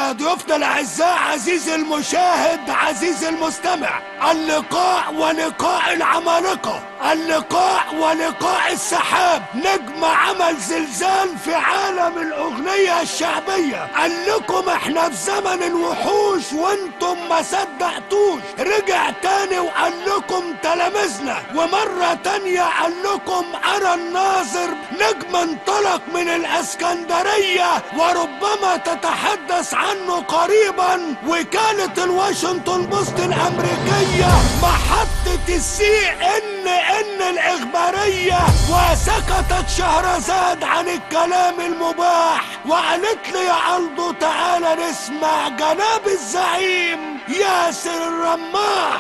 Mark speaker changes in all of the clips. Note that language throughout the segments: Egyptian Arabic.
Speaker 1: ضيوفنا الاعزاء عزيزي المشاهد عزيزي المستمع اللقاء ولقاء العمالقه اللقاء ولقاء السحاب نجم عمل زلزال في عالم الاغنيه الشعبيه قال لكم احنا في زمن الوحوش وانتم ما صدقتوش رجع تاني وقال لكم تلامذنا ومره تانيه قال لكم انا الناظر نجم انطلق من الاسكندريه وربما تتحدث عنه قريبا وكاله الواشنطن بوست الامريكيه محطه السي ان ان الاخباريه وسكتت شهرزاد عن الكلام المباح وقالت لي يا الدو تعالى نسمع جناب الزعيم ياسر الرماح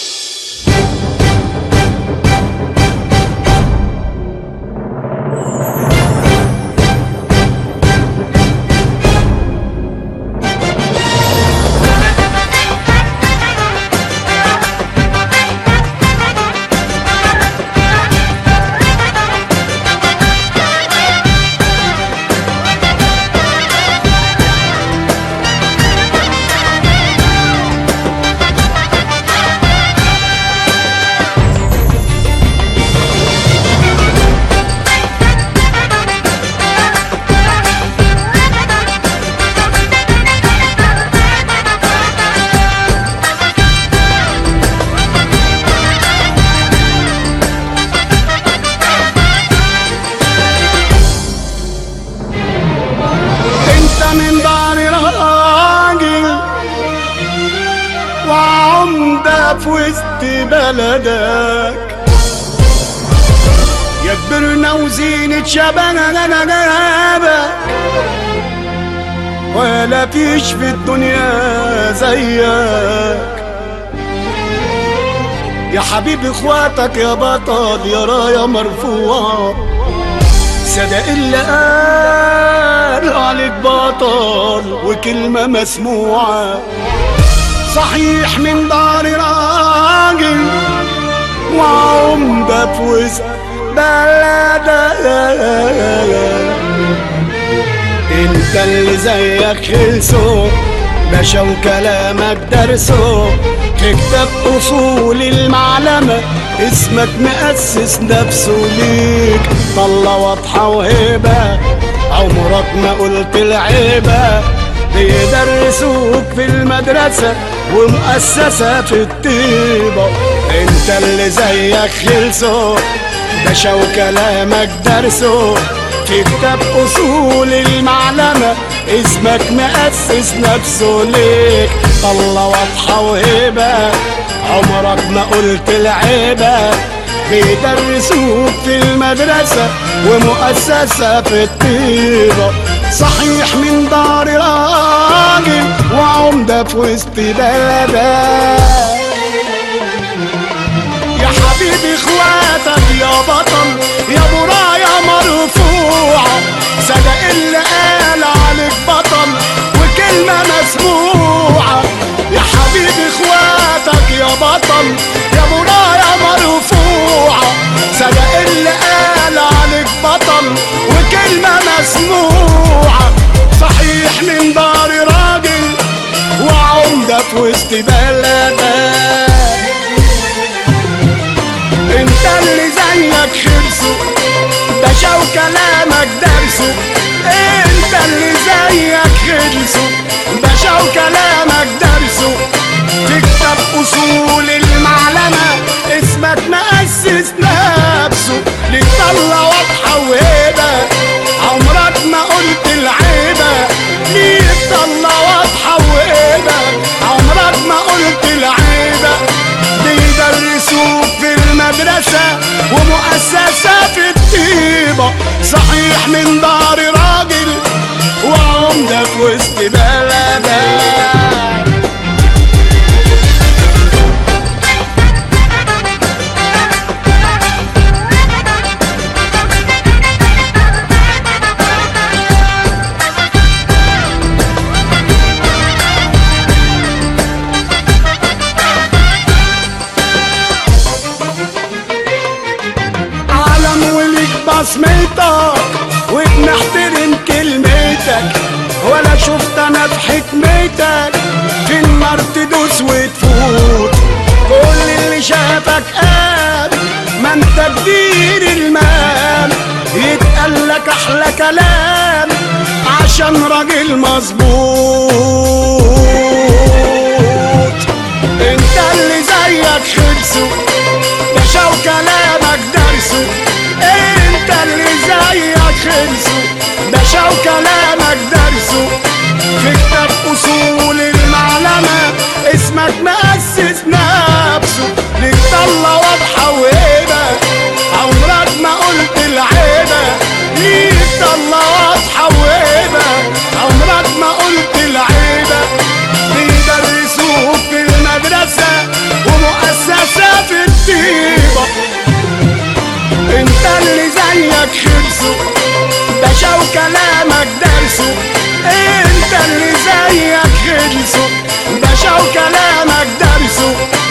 Speaker 2: انت من دار راجل وعمدة في وسط بلدك يا كبرنا وزينة شبابك ولا فيش في الدنيا زيك يا حبيب اخواتك يا بطل يا راية مرفوعة صدق اللي قال عليك بطل وكلمة مسموعة صحيح من دار راجل وعمدة في وسط بلدك انت اللي زيك خلصوا باشا وكلامك درسه تكتب اصول المعلمة اسمك مؤسس نفسه ليك طلة واضحة وهبة عمرك ما قلت العيبة بيدرسوك في المدرسة ومؤسسة في الطيبة انت اللي زيك خلصوا باشا وكلامك درسه في كتاب اصول المعلمة اسمك مؤسس نفسه ليك طلة واضحة وهبة عمرك ما قلت العيبة بيدرسوك في المدرسة ومؤسسة في الطيبة صحيح من دار راجل وعمدة في وسط بلدك يا حبيبي اخواتك يا بطل يا براية مرفوعة صدق اللي قال عليك بطل وكلمة مسموعة يا حبيبي اخواتك يا بطل يا براية مرفوعة صدق اللي قال عليك بطل وكلمة مسموعة صحيح من دار راجل وعمدة في وسط بلدك انت اللي زيك خرسه باشا وكلامك درسه انت اللي زيك خرسه باشا وكلامك درسه تكتب اصول المعلمة اسمك مؤسس نفسه ليك طلة واضحة وهبة عمرك ما قلت العيبة ليك طلة واضحة وهبة عمرك ما قلت العيبة بيدرسوك في المدرسة ومؤسسة في الطيبة صحيح من دار راجل وعمدة في وسط بلدك عالم وليك بصمتك وبنحترم كلمتك ولا شفت انا في حكمتك دنيتك في النار تدوس وتفوت كل اللي شافك قام ما انت كبير المام يتقال لك احلى كلام عشان راجل مظبوط انت اللي زيك خلصوا باشا وكلامك درسوا انت اللي زيك خلصوا باشا وكلامك درسوا في كتاب اصول المعلمة اسمك مؤسس نفسه ليك طلة واضحة وهبة عمرك ما قلت العيبة ليك طلة واضحة وهبة عمرك ما قلت العيبة بيدرسوك في المدرسة ومؤسسة في الطيبة انت اللي زيك خبزه باشا وكلامك درسه انت اللي زيك خلصه باشا وكلامك درسه